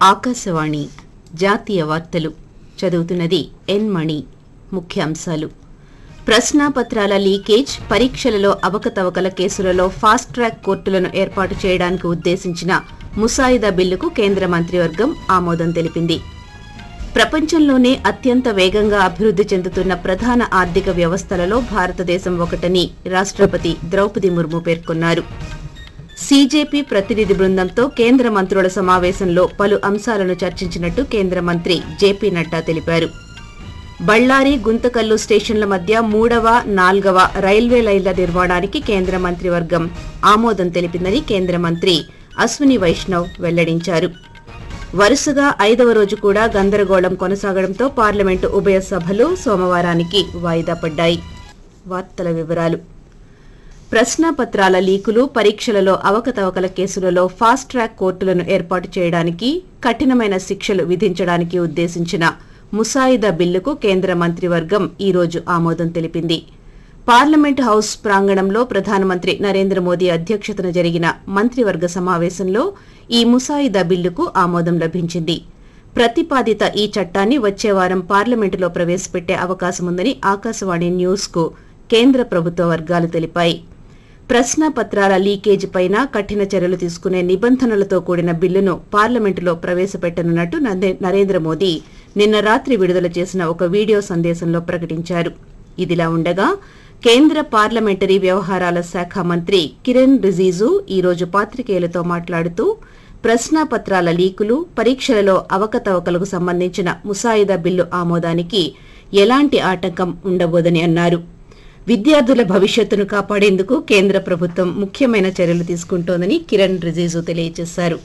ఆకాశవాణి జాతీయ వార్తలు చదువుతున్నది ఎన్ మణి ముఖ్యాంశాలు ప్రశ్నాపత్రాల లీకేజ్ పరీక్షలలో అవకతవకల కేసులలో ఫాస్ట్ ట్రాక్ కోర్టులను ఏర్పాటు చేయడానికి ఉద్దేశించిన ముసాయిదా బిల్లుకు కేంద్ర మంత్రివర్గం ఆమోదం తెలిపింది ప్రపంచంలోనే అత్యంత వేగంగా అభివృద్ది చెందుతున్న ప్రధాన ఆర్థిక వ్యవస్థలలో భారతదేశం ఒకటని రాష్ట్రపతి ద్రౌపది ముర్ము పేర్కొన్నారు సీజేపీ ప్రతినిధి బృందంతో కేంద్ర మంత్రుల సమావేశంలో పలు అంశాలను చర్చించినట్టు కేంద్ర మంత్రి జేపీ నడ్డా తెలిపారు బళ్లారి గుంతకల్లు స్టేషన్ల మధ్య మూడవ నాల్గవ రైల్వే లైన్ల నిర్మాణానికి కేంద్ర మంత్రివర్గం ఆమోదం తెలిపిందని కేంద్ర మంత్రి అశ్విని వైష్ణవ్ వెల్లడించారు వరుసగా ఐదవ రోజు కూడా గందరగోళం కొనసాగడంతో పార్లమెంటు ఉభయ సభలు సోమవారానికి వాయిదా పడ్డాయి వార్తల వివరాలు ప్రశ్నాపత్రాల లీకులు పరీక్షలలో అవకతవకల కేసులలో ఫాస్ట్ ట్రాక్ కోర్టులను ఏర్పాటు చేయడానికి కఠినమైన శిక్షలు విధించడానికి ఉద్దేశించిన ముసాయిదా బిల్లుకు కేంద్ర మంత్రివర్గం ఈ రోజు ఆమోదం తెలిపింది పార్లమెంట్ హౌస్ ప్రాంగణంలో ప్రధానమంత్రి నరేంద్ర మోదీ అధ్యక్షతన జరిగిన మంత్రివర్గ సమావేశంలో ఈ ముసాయిదా బిల్లుకు ఆమోదం లభించింది ప్రతిపాదిత ఈ చట్టాన్ని వచ్చే వారం పార్లమెంటులో ప్రవేశపెట్టే అవకాశముందని ఆకాశవాణి న్యూస్ కు కేంద్ర ప్రభుత్వ వర్గాలు తెలిపాయి ప్రశ్నాపత్రాల లీకేజ్ పైన కఠిన చర్యలు తీసుకునే నిబంధనలతో కూడిన బిల్లును పార్లమెంటులో ప్రవేశపెట్టనున్నట్టు నందే- నరేంద్ర మోదీ నిన్న రాత్రి విడుదల చేసిన ఒక వీడియో సందేశంలో ప్రకటించారు ఇదిలా ఉండగా కేంద్ర పార్లమెంటరీ వ్యవహారాల శాఖ మంత్రి కిరణ్ రిజిజు ఈ రోజు పాత్రికేయులతో మాట్లాడుతూ ప్రశ్నాపత్రాల లీకులు పరీక్షలలో అవకతవకలకు సంబంధించిన ముసాయిదా బిల్లు ఆమోదానికి ఎలాంటి ఆటంకం ఉండబోదని అన్నారు విద్యార్థుల భవిష్యత్తును కాపాడేందుకు కేంద్ర ప్రభుత్వం ముఖ్యమైన చర్యలు తీసుకుంటోందని కిరణ్ రిజిజు తెలియజేశారు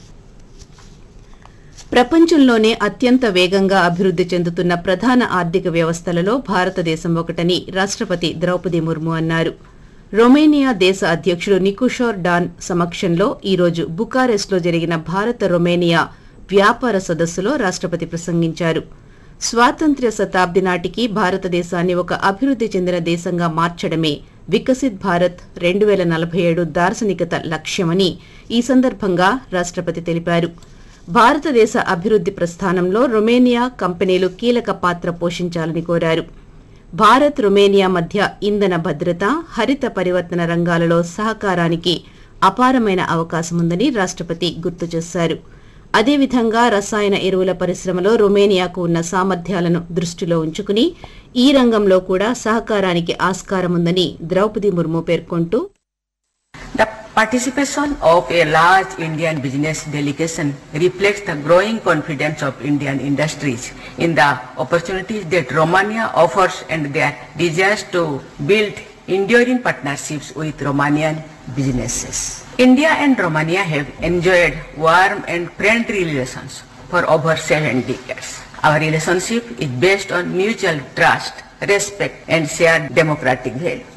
ప్రపంచంలోనే అత్యంత వేగంగా అభివృద్ది చెందుతున్న ప్రధాన ఆర్థిక వ్యవస్థలలో భారతదేశం ఒకటని రాష్ట్రపతి ద్రౌపది ముర్ము అన్నారు రొమేనియా దేశ అధ్యక్షుడు నికుషోర్ డాన్ సమక్షంలో ఈ రోజు బుకారెస్ట్లో జరిగిన భారత రొమేనియా వ్యాపార సదస్సులో రాష్ట్రపతి ప్రసంగించారు స్వాతంత్ర్య శతాబ్ది నాటికి భారతదేశాన్ని ఒక అభివృద్ది చెందిన దేశంగా మార్చడమే వికసిత్ భారత్ రెండు వేల నలభై ఏడు దార్శనికత లక్ష్యమని ఈ సందర్భంగా రాష్ట్రపతి తెలిపారు భారతదేశ అభివృద్ది ప్రస్థానంలో రొమేనియా కంపెనీలు కీలక పాత్ర పోషించాలని కోరారు భారత్ రొమేనియా మధ్య ఇంధన భద్రత హరిత పరివర్తన రంగాలలో సహకారానికి అపారమైన అవకాశముందని రాష్ట్రపతి గుర్తు చేశారు అదేవిధంగా రసాయన ఎరువుల పరిశ్రమలో రొమేనియాకు ఉన్న సామర్థ్యాలను దృష్టిలో ఉంచుకుని ఈ రంగంలో కూడా సహకారానికి ఆస్కారముందని ద్రౌపది ముర్ము పేర్కొంటూ The participation of a large Indian business delegation reflects the growing confidence of Indian industries in the opportunities that Romania offers and their desires to build enduring partnerships with Romanian businesses. India and Romania have enjoyed warm and friendly relations for over seven decades. Our relationship is based on mutual trust, respect and shared democratic values.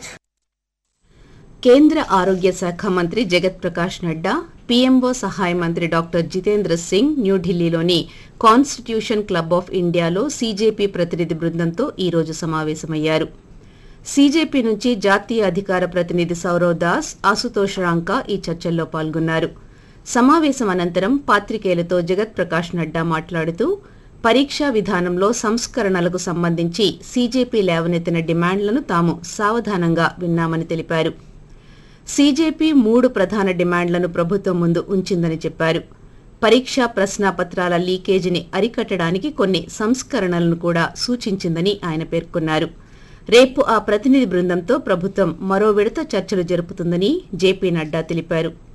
కేంద్ర ఆరోగ్య శాఖ మంత్రి జగత్ Prakash Nadda PMO సహాయ మంత్రి doctor Jitendra Singh న్యూఢిల్లీలోని constitution club of ఇండియాలో CJP ప్రతినిధి బృందంతో ఈ రోజు సమావేశమయ్యారు సీజేపీ నుంచి జాతీయ అధికార ప్రతినిధి సౌరవ్ దాస్ ఆశుతోష్ రాంకా ఈ చర్చల్లో పాల్గొన్నారు సమావేశం అనంతరం పాత్రికేయులతో జగత్ ప్రకాష్ నడ్డా మాట్లాడుతూ పరీక్షా విధానంలో సంస్కరణలకు సంబంధించి సీజేపీ లేవనెత్తిన డిమాండ్లను తాము సావధానంగా విన్నామని తెలిపారు సీజేపీ మూడు ప్రధాన డిమాండ్లను ప్రభుత్వం ముందు ఉంచిందని చెప్పారు పరీక్షా ప్రశ్నాపత్రాల లీకేజీని అరికట్టడానికి కొన్ని సంస్కరణలను కూడా సూచించిందని ఆయన పేర్కొన్నారు రేపు ఆ ప్రతినిధి బృందంతో ప్రభుత్వం మరో విడత చర్చలు జరుపుతుందని జేపీ నడ్డా తెలిపారు